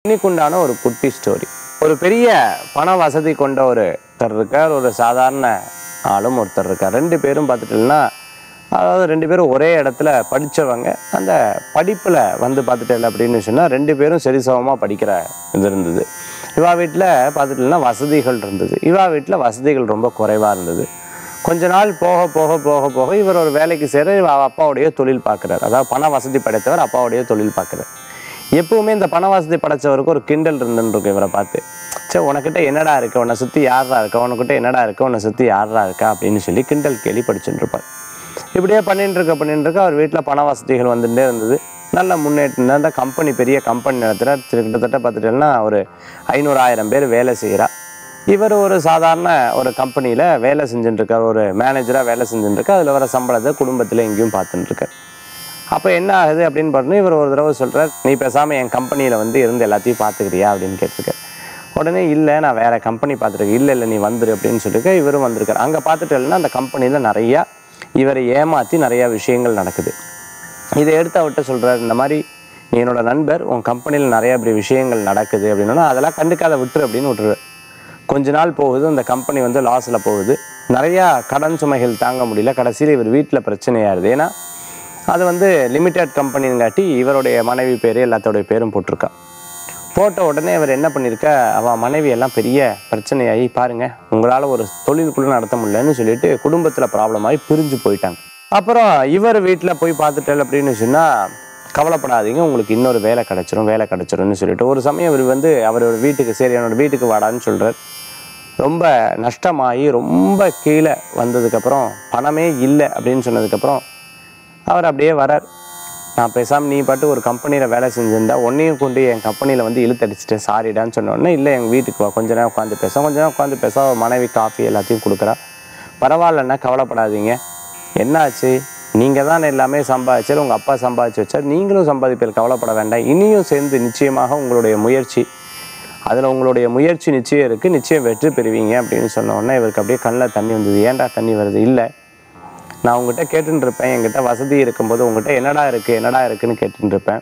இன்னைக்குண்டான ஒரு குட்டி ஸ்டோரி ஒரு பெரிய பண வசதி கொண்ட ஒருத்தர் இருக்கார் ஒரு சாதாரண ஆளும் ஒருத்தர் இருக்கார் ரெண்டு பேரும் பார்த்துட்டீங்கன்னா அதாவது ரெண்டு பேரும் ஒரே இடத்துல படித்தவங்க அந்த படிப்பில் வந்து பார்த்துட்டேன் அப்படின்னு சொன்னால் ரெண்டு பேரும் சரிசமமாக படிக்கிற இது இருந்தது இவா வீட்டில் பார்த்துட்டீங்கன்னா வசதிகள் இருந்தது இவா வீட்டில் வசதிகள் ரொம்ப குறைவாக இருந்தது கொஞ்ச நாள் போக போக போக போக இவர் ஒரு வேலைக்கு சேர இவ அப்பாவுடைய தொழில் பார்க்குறாரு அதாவது பண வசதி படைத்தவர் அப்பாவுடைய தொழில் பார்க்குறாரு எப்பவுமே இந்த பண வசதி படைச்சவருக்கு ஒரு கிண்டல் இருந்துருக்கு இவரை பார்த்து சே உனக்கிட்ட என்னடா இருக்கு உன்னை சுற்றி யாரா இருக்கா உனக்கிட்ட என்னடா இருக்கு உன்னை சுற்றி யாரா இருக்கா அப்படின்னு சொல்லி கிண்டல் கேலி படிச்சுட்டு இருப்பார் இப்படியே பண்ணிட்டு இருக்க பண்ணிட்டு இருக்க அவர் வீட்டில் பண வசதிகள் வந்துட்டே இருந்தது நல்ல முன்னேற்றம் அந்த கம்பெனி பெரிய கம்பெனி நடத்துகிற கிட்டத்தட்ட பார்த்துட்டேன்னா ஒரு ஐநூறு ஆயிரம் பேர் வேலை செய்கிறா இவர் ஒரு சாதாரண ஒரு கம்பெனியில் வேலை செஞ்சுட்டு இருக்கார் ஒரு மேனேஜராக வேலை செஞ்சுட்டு இருக்கார் அதில் வர சம்பளத்தை குடும்பத்தில் எங்கேயும் பார்த்துட்டு இருக்கார் அப்போ என்ன ஆகுது அப்படின்னு பார்த்தீங்கன்னா இவர் ஒரு தடவை சொல்கிறார் நீ பேசாமல் என் கம்பெனியில் வந்து இருந்து எல்லாத்தையும் பார்த்துக்கிறியா அப்படின்னு கேட்டிருக்கார் உடனே இல்லை நான் வேறு கம்பெனி பார்த்துருக்கேன் இல்லை இல்லை நீ வந்துரு அப்படின்னு சொல்லிட்டு இவரும் வந்திருக்கார் அங்கே பார்த்துட்டேன்னா அந்த கம்பெனியில் நிறையா இவரை ஏமாற்றி நிறையா விஷயங்கள் நடக்குது இதை எடுத்து அவர்கிட்ட சொல்கிறார் இந்த மாதிரி நீ என்னோட நண்பர் உன் கம்பெனியில் நிறைய இப்படி விஷயங்கள் நடக்குது அப்படின்னா அதெல்லாம் கண்டுக்காத விட்டுரு அப்படின்னு விட்டுரு கொஞ்ச நாள் போகுது அந்த கம்பெனி வந்து லாஸில் போகுது நிறையா கடன் சுமைகள் தாங்க முடியல கடைசியில் இவர் வீட்டில் பிரச்சனையாயிருது ஏன்னா அது வந்து லிமிடெட் கம்பெனிங்காட்டி இவருடைய மனைவி பேர் எல்லாத்தோடைய பேரும் போட்டிருக்கா போட்ட உடனே இவர் என்ன பண்ணியிருக்க அவன் மனைவி எல்லாம் பெரிய பிரச்சனையாகி பாருங்க உங்களால் ஒரு தொழில் கூட நடத்த முடியலன்னு சொல்லிட்டு குடும்பத்தில் ப்ராப்ளம் ஆகி பிரிஞ்சு போயிட்டாங்க அப்புறம் இவர் வீட்டில் போய் பார்த்துட்டேன் அப்படின்னு சொன்னால் கவலைப்படாதீங்க உங்களுக்கு இன்னொரு வேலை கிடச்சிரும் வேலை கிடச்சிரும்னு சொல்லிட்டு ஒரு சமயம் இவர் வந்து அவரோட வீட்டுக்கு சரி என்னோட வீட்டுக்கு வாடான்னு சொல்கிறார் ரொம்ப நஷ்டமாகி ரொம்ப கீழே வந்ததுக்கப்புறம் பணமே இல்லை அப்படின்னு சொன்னதுக்கப்புறம் அவர் அப்படியே வரார் நான் பேசாமல் நீ பாட்டு ஒரு கம்பெனியில் வேலை செஞ்சிருந்தா உன்னையும் கொண்டு என் கம்பெனியில் வந்து இழுத்தடிச்சிட்டு சாரிடான்னு சொன்ன உடனே இல்லை எங்கள் வீட்டுக்கு வா கொஞ்ச நேரம் உட்காந்து பேச கொஞ்ச நேரம் உட்காந்து பேச அவ மனைவி காஃபி எல்லாத்தையும் கொடுக்குறா பரவாயில்லண்ணா கவலைப்படாதீங்க என்னாச்சு நீங்கள் தான் எல்லாமே சம்பாதிச்சார் உங்கள் அப்பா சம்பாதிச்சு வச்சார் நீங்களும் சம்பாதிப்பீர் கவலைப்பட வேண்டாம் இனியும் சேர்ந்து நிச்சயமாக உங்களுடைய முயற்சி அதில் உங்களுடைய முயற்சி நிச்சயம் இருக்குது நிச்சயம் வெற்றி பெறுவீங்க அப்படின்னு சொன்ன உடனே இவருக்கு அப்படியே கண்ணில் தண்ணி வந்தது ஏன்டா தண்ணி வருது இல்லை நான் உங்ககிட்ட கேட்டுட்டு இருப்பேன் என்கிட்ட வசதி இருக்கும்போது உங்ககிட்ட என்னடா இருக்குது என்னடா இருக்குன்னு கேட்டுட்டு இருப்பேன்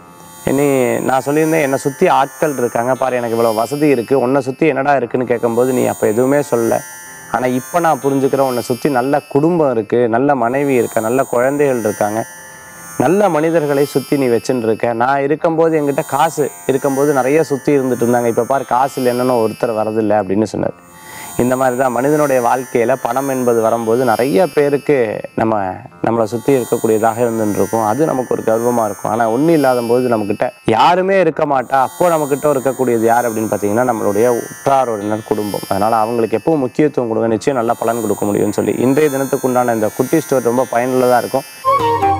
இனி நான் சொல்லியிருந்தேன் என்னை சுற்றி ஆட்கள் இருக்காங்க பாரு எனக்கு இவ்வளோ வசதி இருக்குது உன்னை சுற்றி என்னடா இருக்குன்னு கேட்கும்போது நீ அப்போ எதுவுமே சொல்லலை ஆனால் இப்போ நான் புரிஞ்சுக்கிறேன் உன்னை சுற்றி நல்ல குடும்பம் இருக்குது நல்ல மனைவி இருக்கா நல்ல குழந்தைகள் இருக்காங்க நல்ல மனிதர்களை சுற்றி நீ வச்சுட்டு இருக்க நான் இருக்கும்போது என்கிட்ட காசு இருக்கும்போது நிறைய சுற்றி இருந்துட்டு இருந்தாங்க இப்போ பாரு காசு இல்லைன்னு ஒருத்தர் வரதில்லை அப்படின்னு சொன்னார் இந்த மாதிரி தான் மனிதனுடைய வாழ்க்கையில் பணம் என்பது வரும்போது நிறைய பேருக்கு நம்ம நம்மளை சுற்றி இருக்கக்கூடியதாக இருந்துட்டு இருக்கும் அது நமக்கு ஒரு கர்வமாக இருக்கும் ஆனால் ஒன்றும் இல்லாத போது நம்மக்கிட்ட யாருமே இருக்க மாட்டா அப்போ நம்மக்கிட்ட இருக்கக்கூடியது யார் அப்படின்னு பார்த்தீங்கன்னா நம்மளுடைய உற்றார் உறவினர் குடும்பம் அதனால் அவங்களுக்கு எப்பவும் முக்கியத்துவம் கொடுங்க நிச்சயம் நல்ல பலன் கொடுக்க முடியும்னு சொல்லி இன்றைய தினத்துக்கு உண்டான இந்த குட்டி ஸ்டோர் ரொம்ப பயனுள்ளதாக இருக்கும்